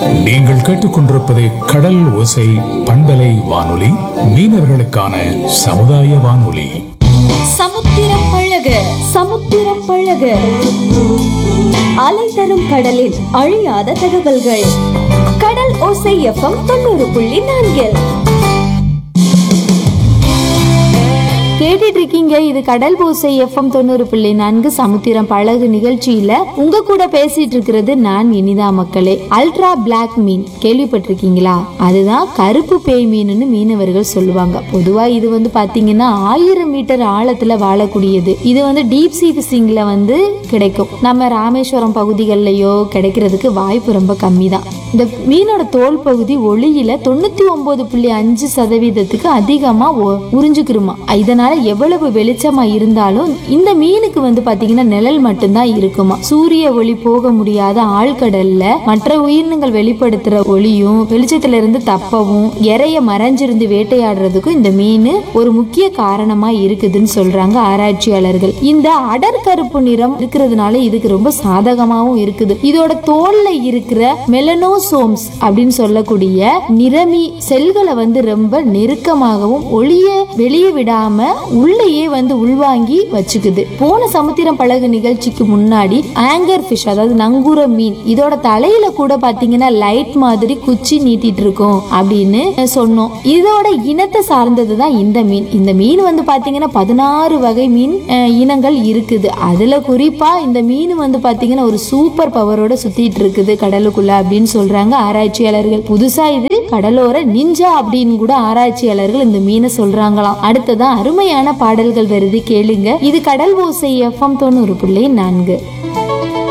நீங்கள் கேட்டுக்கொண்டிருப்பது கடல் ஓசை பண்பலை வானொலி மீனவர்களுக்கான சமுதாய வானொலி சமுத்திரம் பழக சமுத்திரம் பழக அலை தரும் கடலில் அழியாத தகவல்கள் கடல் ஓசை எஃப்எம் தொண்ணூறு புள்ளி நான்கில் கேட்டுட்டு இருக்கீங்க இது கடல் பூசை எஃப்எம் தொண்ணூறு புள்ளி நான்கு சமுத்திரம் பழகு நிகழ்ச்சியில உங்க கூட பேசிட்டு இருக்கிறது நான் இனிதா மக்களே அல்ட்ரா பிளாக் மீன் கேள்விப்பட்டிருக்கீங்களா அதுதான் கருப்பு பேய் மீனுன்னு மீனவர்கள் சொல்லுவாங்க பொதுவா இது வந்து பாத்தீங்கன்னா ஆயிரம் மீட்டர் ஆழத்துல வாழக்கூடியது இது வந்து டீப் சீ ஃபிஷிங்ல வந்து கிடைக்கும் நம்ம ராமேஸ்வரம் பகுதிகளிலேயோ கிடைக்கிறதுக்கு வாய்ப்பு ரொம்ப கம்மி தான் இந்த மீனோட தோல் பகுதி ஒளியில தொண்ணூத்தி ஒன்பது புள்ளி அஞ்சு சதவீதத்துக்கு அதிகமா ஒ- உறிஞ்சுக்கிருமா இதனால எவ்வளவு வெளிச்சமா இருந்தாலும் இந்த மீனுக்கு வந்து பாத்தீங்கன்னா நிழல் மட்டும்தான் இருக்குமா சூரிய ஒளி போக முடியாத ஆழ்கடல்ல மற்ற உயிரினங்கள் வெளிப்படுத்துற ஒளியும் வெளிச்சத்துல இருந்து தப்பவும் இறைய மறைஞ்சிருந்து வேட்டையாடுறதுக்கும் இந்த மீன் ஒரு முக்கிய காரணமா இருக்குதுன்னு சொல்றாங்க ஆராய்ச்சியாளர்கள் இந்த அடர் கருப்பு நிறம் இருக்கிறதுனால இதுக்கு ரொம்ப சாதகமாவும் இருக்குது இதோட தோல்ல இருக்கிற மெலனோசோம்ஸ் அப்படின்னு சொல்லக்கூடிய நிறமி செல்களை வந்து ரொம்ப நெருக்கமாகவும் ஒளிய வெளியே விடாம உள்ளேயே வந்து உள்வாங்கி வச்சுக்குது போன சமுத்திரம் பழகு நிகழ்ச்சிக்கு முன்னாடி ஆங்கர் ஃபிஷ் அதாவது நங்கூர மீன் இதோட தலையில கூட பாத்தீங்கன்னா லைட் மாதிரி குச்சி நீட்டிட்டு இருக்கும் அப்படின்னு சொன்னோம் இதோட இனத்தை சார்ந்தது தான் இந்த மீன் இந்த மீன் வந்து பாத்தீங்கன்னா பதினாறு வகை மீன் அஹ், இனங்கள் இருக்குது அதுல குறிப்பா இந்த மீன் வந்து பாத்தீங்கன்னா ஒரு சூப்பர் பவரோட சுத்திட்டு இருக்குது கடலுக்குள்ள அப்படின்னு சொல்றாங்க ஆராய்ச்சியாளர்கள் புதுசா இது கடலோர நிஞ்சா அப்படின்னு கூட ஆராய்ச்சியாளர்கள் இந்த மீனை சொல்றாங்களாம் அடுத்ததா அருமையான பாடல்கள் வருது கேளுங்க இது கடல் ஓசை எஃப்எம் தொண்ணூறு புள்ளி நான்கு